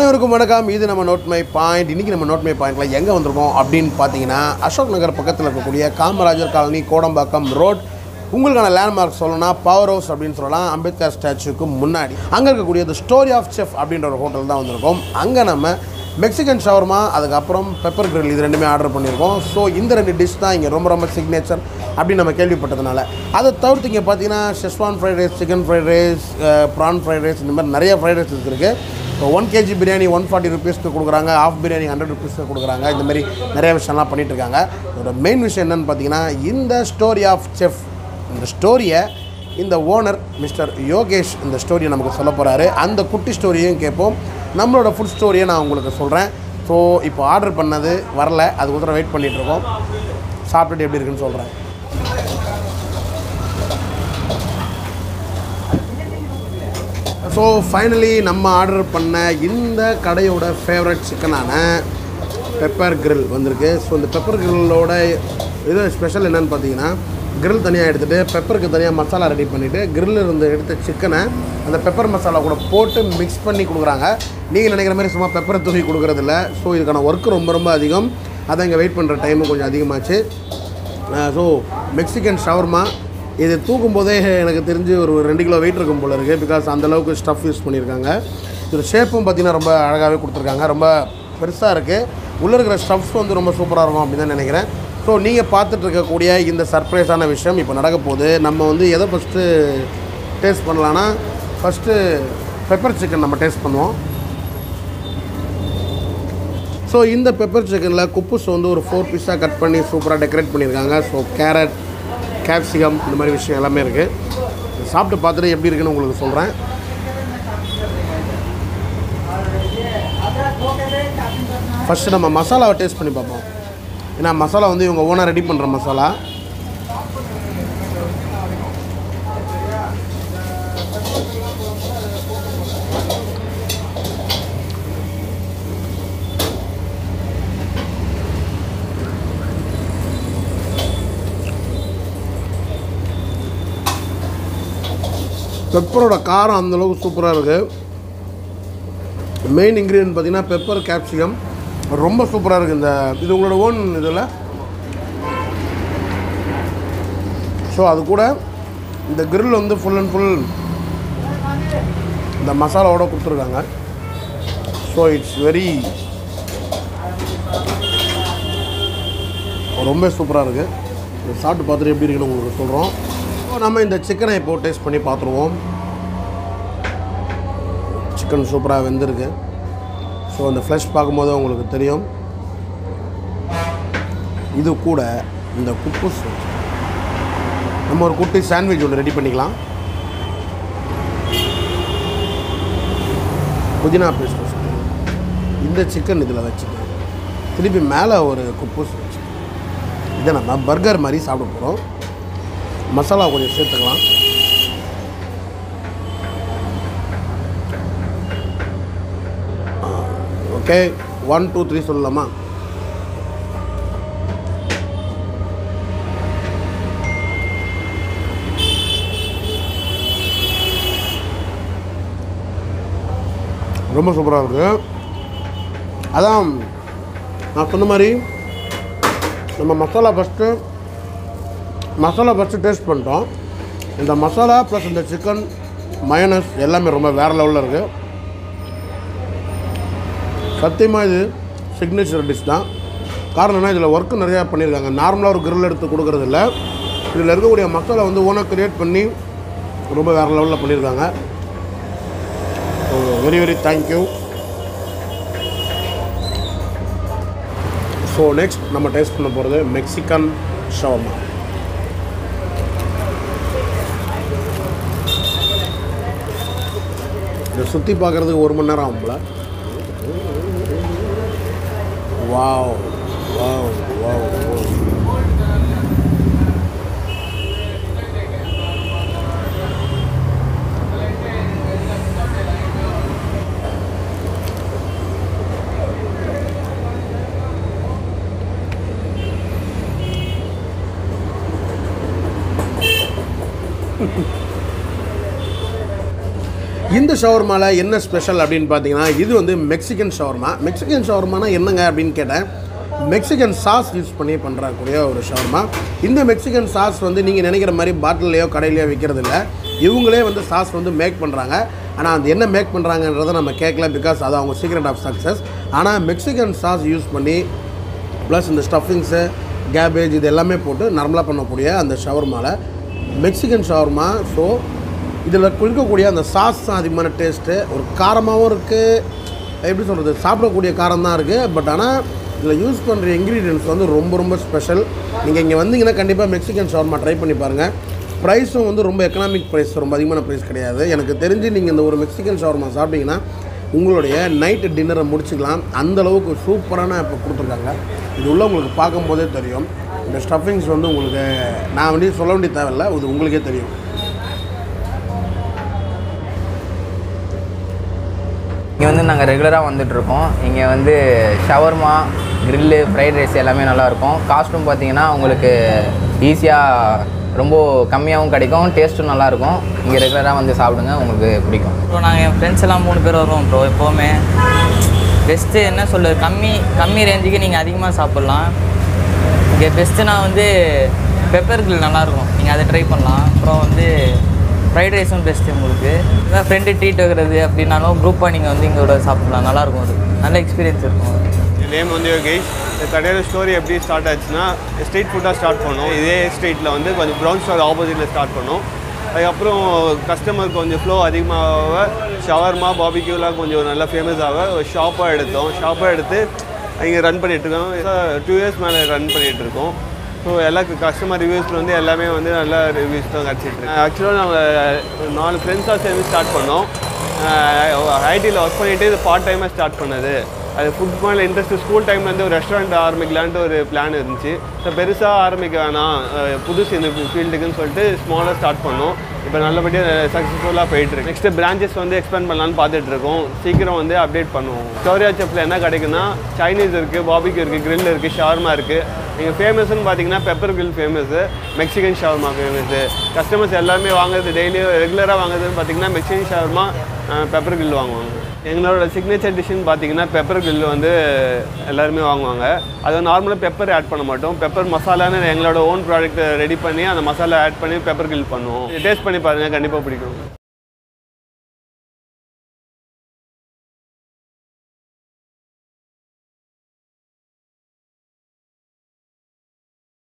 அனைவருக்கும் வணக்கம் இது நம்ம நோட் மை பாயிண்ட் இன்றைக்கி நம்ம நோட் மை பாயிண்ட்ல எங்கே வந்திருக்கோம் அப்படின்னு பார்த்தீங்கன்னா அசோக் நகர் பக்கத்தில் இருக்கக்கூடிய காமராஜர் காலனி கோடம்பாக்கம் ரோட் உங்களுக்கான லேண்ட்மார்க் சொல்லணும்னா பவர் ஹவுஸ் அப்படின்னு சொல்லலாம் அம்பேத்கர் ஸ்டாச்சுக்கு முன்னாடி அங்கே இருக்கக்கூடிய த ஸ்டோரி ஆஃப் செஃப் அப்படின்ற ஒரு ஹோட்டல் தான் வந்திருக்கோம் அங்கே நம்ம மெக்சிகன் ஷவர்மா அதுக்கப்புறம் பெப்பர் grill இது ரெண்டுமே ஆர்டர் பண்ணியிருக்கோம் ஸோ இந்த ரெண்டு டிஷ் தான் இங்கே ரொம்ப ரொம்ப சிக்னேச்சர் அப்படின்னு நம்ம கேள்விப்பட்டதுனால அதை தவிர்த்து இங்கே பார்த்தீங்கன்னா schezwan fried rice chicken fried rice prawn fried rice இந்த மாதிரி நிறைய ஃப்ரைட் ரைஸ் இருக்குது இப்போ one KG biryani one forty ருபீஸ்க்கு கொடுக்குறாங்க ஆஃப் பிரியாணி ஹண்ட்ரட் ருபீஸ்க்கு கொடுக்குறாங்க இந்த மாதிரி நிறைய விஷயம்லாம் பண்ணிட்டு இருக்காங்க இதோட மெயின் விஷயம் என்னன்னு பார்த்தீங்கன்னா இந்த ஸ்டோரி ஆஃப் செஃப் இந்த ஸ்டோரியை இந்த ஓனர் மிஸ்டர் யோகேஷ் இந்த ஸ்டோரியை நமக்கு சொல்ல போகிறாரு அந்த குட்டி ஸ்டோரியையும் கேட்போம் நம்மளோட ஃபுட் ஸ்டோரியை நான் உங்களுக்கு சொல்கிறேன் ஸோ இப்போ ஆர்டர் பண்ணது வரல அதுக்கோசரம் வெயிட் பண்ணிட்டு இருக்கோம் சாப்பிட்டுட்டு எப்படி இருக்குன்னு சொல்கிறேன் ஸோ ஃபைனலி நம்ம ஆர்டர் பண்ண இந்த கடையோட ஃபேவரட் சிக்கனான பெப்பர் grill வந்திருக்கு ஸோ இந்த பெப்பர் கிரில்லோட இது ஸ்பெஷல் என்னன்னு பார்த்தீங்கன்னா grill தனியாக எடுத்துகிட்டு பெப்பருக்கு தனியாக மசாலா ரெடி பண்ணிவிட்டு grill இருந்து எடுத்த சிக்கனை அந்த பெப்பர் மசாலா கூட போட்டு மிக்ஸ் பண்ணி கொடுக்குறாங்க நீங்கள் நினைக்கிற மாதிரி சும்மா பெப்பரை தூக்கி கொடுக்குறதில்ல ஸோ இதுக்கான ஒர்க்கு ரொம்ப ரொம்ப அதிகம் அதான் இங்கே வெயிட் பண்ணுற டைமும் கொஞ்சம் அதிகமாச்சு ஸோ மெக்சிகன் ஷவர்மா இது தூக்கும் போதே எனக்கு தெரிஞ்சு ஒரு ரெண்டு கிலோ வெயிட் இருக்கும் போல இருக்குது பிகாஸ் அந்தளவுக்கு ஸ்டஃப் யூஸ் பண்ணியிருக்காங்க இது ஷேப்பும் பார்த்திங்கன்னா ரொம்ப அழகாகவே கொடுத்துருக்காங்க ரொம்ப பெருசாக இருக்குது உள்ளே இருக்கிற ஸ்டஃப்ஸ் வந்து ரொம்ப சூப்பராக இருக்கும் அப்படின்னு தான் நினைக்கிறேன் ஸோ நீங்கள் பார்த்துட்டு இருக்கக்கூடிய இந்த சர்ப்ரைஸான விஷயம் இப்போ நடக்க போகுது நம்ம வந்து எதை ஃபஸ்ட்டு டேஸ்ட் பண்ணலான்னா ஃபஸ்ட்டு பெப்பர் சிக்கன் நம்ம டேஸ்ட் பண்ணுவோம் ஸோ இந்த பெப்பர் சிக்கனில் குப்புஸ் வந்து ஒரு ஃபோர் பீஸாக கட் பண்ணி சூப்பராக டெக்கரேட் பண்ணியிருக்காங்க ஸோ கேரட் கேப்சிகம் இந்த மாதிரி விஷயம் எல்லாமே இருக்குது சாப்பிட்டு பார்த்துட்டு எப்படி இருக்குன்னு உங்களுக்கு சொல்கிறேன் ஃபஸ்ட்டு நம்ம மசாலாவை டேஸ்ட் பண்ணி பார்ப்போம் ஏன்னா மசாலா வந்து இவங்க ஓனாக ரெடி பண்ணுற மசாலா பெப்பரோட காரம் அந்தளவுக்கு சூப்பராக இருக்குது மெயின் இன்க்ரீடியன்ட் பார்த்தீங்கன்னா பெப்பர் கேப்சிகம் ரொம்ப சூப்பராக இருக்குது இந்த இது உங்களோட ஓன் இதில் ஸோ அது கூட இந்த grill வந்து ஃபுல் அண்ட் ஃபுல் இந்த மசாலாவோட கொடுத்துருக்காங்க ஸோ இட்ஸ் வெரி ரொம்ப சூப்பராக இருக்குது இதை சாப்பிட்டு பார்த்துட்டு எப்படி இருக்குன்னு உங்களுக்கு சொல்கிறோம் ஸோ நம்ம இந்த சிக்கனை இப்போ டேஸ்ட் பண்ணி பார்த்துருவோம் சிக்கன் சூப்பராக வெந்திருக்கு ஸோ அந்த ஃப்ளஷ் பார்க்கும்போது உங்களுக்கு தெரியும் இது கூட இந்த குப்புஸ் நம்ம ஒரு குட்டி சாண்ட்விச் ஒன்று ரெடி பண்ணிக்கலாம் புதினா பேஸ்ட் இந்த சிக்கன் இதில் வச்சுட்டு திருப்பி மேலே ஒரு குப்பூஸ் வச்சு இதை நம்ம பர்கர் மாதிரி சாப்பிட போகிறோம் மசாலா கொஞ்சம் சேர்த்துக்கலாம் ஓகே ஒன் டூ த்ரீ சொல்லலாமா ரொம்ப சூப்பராக இருக்குது அதான் நான் சொன்ன மாதிரி நம்ம masala first masala first taste பண்ணிட்டோம் இந்த மசாலா ப்ளஸ் இந்த சிக்கன் மயனஸ் எல்லாமே ரொம்ப வேறு லெவலில் இருக்குது சத்தியமாக இது சிக்னேச்சர் டிஷ் தான் காரணம் என்ன இதில் ஒர்க்கு நிறையா பண்ணியிருக்காங்க நார்மலாக ஒரு grill எடுத்து கொடுக்குறது இல்லை இதில் இருக்கக்கூடிய மசாலா வந்து ஓனாக க்ரியேட் பண்ணி ரொம்ப வேறு லெவலில் பண்ணியிருக்காங்க so very very thank you so next நம்ம டேஸ்ட் பண்ண போகிறது மெக்சிகன் ஷவர்மா இதை சுற்றி பார்க்குறதுக்கு ஒரு மணி நேரம் ஆகும்ல வாவ் வாவ் வாவ் வாவ் இந்த ஷவர்மாவில் என்ன ஸ்பெஷல் அப்படின்னு பார்த்தீங்கன்னா இது வந்து மெக்சிகன் ஷவர்மா மெக்சிகன் ஷவர்மானா என்னங்க அப்படின்னு கேட்டேன் மெக்சிகன் சாஸ் யூஸ் பண்ணி பண்ணுறக்கூடிய ஒரு ஷவர்மா இந்த மெக்சிகன் சாஸ் வந்து நீங்கள் நினைக்கிற மாதிரி பாட்டில்லையோ கடையிலையோ விற்கிறது இல்லை இவங்களே வந்து சாஸ் வந்து மேக் பண்ணுறாங்க ஆனால் அது என்ன மேக் பண்ணுறாங்கன்றதை நம்ம கேட்கல பிகாஸ் அது அவங்க சீக்ரெட் ஆஃப் சக்ஸஸ் ஆனால் மெக்சிகன் சாஸ் யூஸ் பண்ணி ப்ளஸ் இந்த ஸ்டஃபிங்ஸு கேபேஜ் இது எல்லாமே போட்டு நார்மலாக பண்ணக்கூடிய அந்த ஷவர்மாவில் மெக்சிகன் ஷவர்மா ஸோ இதில் இருக்கக்கூடிய அந்த சாஸ் தான் அதிகமான டேஸ்ட்டு ஒரு காரமாகவும் இருக்குது எப்படி சொல்கிறது சாப்பிடக்கூடிய காரம் தான் இருக்குது பட் ஆனால் இதில் யூஸ் பண்ணுற இன்க்ரீடியன்ஸ் வந்து ரொம்ப ரொம்ப ஸ்பெஷல் நீங்கள் இங்கே வந்தீங்கன்னா கண்டிப்பாக மெக்சிகன் ஷவர்மா ட்ரை பண்ணி பாருங்கள் ப்ரைஸும் வந்து ரொம்ப எக்கனாமிக் ப்ரைஸ் ரொம்ப அதிகமான ப்ரைஸ் கிடையாது எனக்கு தெரிஞ்சு நீங்கள் இந்த ஒரு மெக்சிகன் ஷவர்மா சாப்பிட்டீங்கன்னா உங்களுடைய நைட்டு டின்னரை முடிச்சுக்கலாம் அந்த அளவுக்கு சூப்பரான இப்போ கொடுத்துருக்காங்க இது உள்ள உங்களுக்கு பார்க்கும்போதே தெரியும் இந்த ஸ்டஃபிங்ஸ் வந்து உங்களுக்கு நான் வந்து சொல்ல வேண்டிய தேவையில்ல இது உங்களுக்கே தெரியும் இங்கே வந்து நாங்கள் ரெகுலராக வந்துட்டுருக்கோம் இங்கே வந்து ஷவர்மா கிரில்லு ஃப்ரைட் ரைஸ் எல்லாமே நல்லாயிருக்கும் காஸ்ட்டும் பார்த்தீங்கன்னா உங்களுக்கு ஈஸியாக ரொம்ப கம்மியாகவும் கிடைக்கும் டேஸ்ட்டும் நல்லாயிருக்கும் இங்கே ரெகுலராக வந்து சாப்பிடுங்க உங்களுக்கு பிடிக்கும் ப்ரோ நாங்கள் என் ஃப்ரெண்ட்ஸ் எல்லாம் மூணு பேர் வருவோம் ப்ரோ எப்போவுமே பெஸ்ட்டு என்ன சொல்லுது கம்மி கம்மி ரேஞ்சுக்கு நீங்கள் அதிகமாக சாப்பிட்லாம் இங்கே பெஸ்ட்டுனா வந்து பெப்பர் கிரில் நல்லாயிருக்கும் நீங்கள் அதை ட்ரை பண்ணலாம் அப்புறம் வந்து ஃப்ரைட் ரைஸும் பெஸ்ட்டு உங்களுக்கு இதான் ஃப்ரெண்டு ட்ரீட் வைக்கிறது அப்படின்னாலும் குரூப்பாக நீங்கள் வந்து இங்கோட சாப்பிட்லாம் நல்லாயிருக்கும் அது நல்ல எக்ஸ்பீரியன்ஸ் இருக்கும் என் நேம் வந்து யோகேஷ் இந்த கடையோட ஸ்டோரி எப்படி ஸ்டார்ட் ஆச்சுன்னா ஸ்ட்ரீட் ஃபுட்டாக ஸ்டார்ட் பண்ணோம் இதே ஸ்ட்ரீட்டில் வந்து கொஞ்சம் ப்ரௌன் ஸ்டார் ஆப்போசிட்டில் ஸ்டார்ட் பண்ணோம் அதுக்கப்புறம் கஸ்டமர் கொஞ்சம் ஃப்ளோ அதிகமாக ஷவர்மா பாபிக்யூலாம் கொஞ்சம் நல்லா ஃபேமஸ் ஆக ஒரு ஷாப்பாக எடுத்தோம் ஷாப்பாக எடுத்து இங்கே ரன் பண்ணிகிட்ருக்கோம் டூ இயர்ஸ் மேலே ரன் பண்ணிகிட்டு இருக்கோம் ஸோ எல்லா கஸ்டமர் ரிவ்யூஸில் வந்து எல்லாமே வந்து நல்ல ரிவ்யூஸ் தான் கிடச்சிட்டு ஆக்சுவலாக நாங்கள் நாலு ஃப்ரெண்ட்ஸாக சேர்ந்து ஸ்டார்ட் பண்ணோம் ஐடியில் ஒர்க் பண்ணிட்டு இது பார்ட் டைமாக ஸ்டார்ட் பண்ணது அது ஃபுட் மேலே இன்ட்ரெஸ்ட் ஸ்கூல் டைம்லேருந்து ஒரு ரெஸ்டாரண்ட் ஆரம்பிக்கலான்ட்டு ஒரு பிளான் இருந்துச்சு ஸோ பெருசாக ஆரம்பிக்க வேணாம் அஹ் புதுசு இந்த ஃபீல்டுக்குன்னு சொல்லிட்டு ஸ்மாலாக ஸ்டார்ட் பண்ணோம் இப்போ நல்லபடியாக சக்ஸஸ்ஃபுல்லாக போயிட்டு இருக்கு நெக்ஸ்ட் பிரான்ச்சஸ் வந்து எக்ஸ்பேண்ட் பண்ணலான்னு பார்த்துட்டு இருக்கோம் சீக்கிரம் வந்து அப்டேட் பண்ணுவோம் ஸ்டோரியா செப்பில் என்ன கிடைக்குன்னா சைனீஸ் இருக்குது பாபிக்கு இருக்குது grill இருக்குது ஷவர்மா இருக்குது நீங்கள் ஃபேமஸ்னு பார்த்தீங்கன்னா pepper grill famous Mexican shawarma famous customers எல்லாருமே வாங்குறது டெய்லி ரெகுலராக வாங்குறதுன்னு பார்த்தீங்கன்னா மெக்சிகன் ஷவர்மா பெப்பர் grill வாங்குவாங்க எங்களோட சிக்னேச்சர் டிஷ்ஷுன்னு பார்த்தீங்கன்னா பெப்பர் grill வந்து எல்லாருமே வாங்குவாங்க அது நார்மலாக பெப்பர் ஆட் பண்ண மாட்டோம் பெப்பர் மசாலான்னு எங்களோட ஓன் ப்ராடக்ட் ரெடி பண்ணி அந்த மசாலா ஆட் பண்ணி பெப்பர் grill பண்ணுவோம் டேஸ்ட் பண்ணி பாருங்கள் கண்டிப்பாக பிடிக்கும்